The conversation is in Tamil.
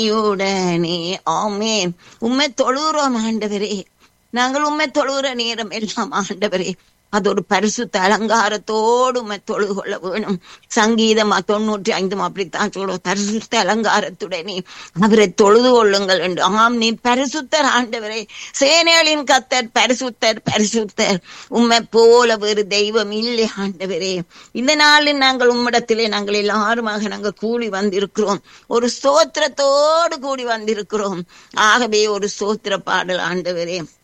உடனே ஆமேன் உண்மை தொழுகிறோம் ஆண்டவரே நாங்கள் உண்மை தொழுகிற நேரம் எல்லாம் ஆண்டவரே அது ஒரு பரிசுத்த அலங்காரத்தோடு உண்மை தொழுது கொள்ள வேணும் சங்கீதமா தொண்ணூற்றி ஐந்தும் அப்படித்தான் சொல்லுவோம் பரிசுத்த அலங்காரத்துடனே அவரை தொழுது கொள்ளுங்கள் என்று ஆம் நீ பரிசுத்தர் ஆண்டவரே சேனைகளின் கத்தர் பரிசுத்தர் பரிசுத்தர் உண்மை போல வேறு தெய்வம் இல்லை ஆண்டவரே இந்த நாளில் நாங்கள் உம்மிடத்திலே நாங்கள் எல்லாருமாக நாங்கள் கூடி வந்திருக்கிறோம் ஒரு ஸ்தோத்திரத்தோடு கூடி வந்திருக்கிறோம் ஆகவே ஒரு ஸ்தோத்திர பாடல் ஆண்டவரே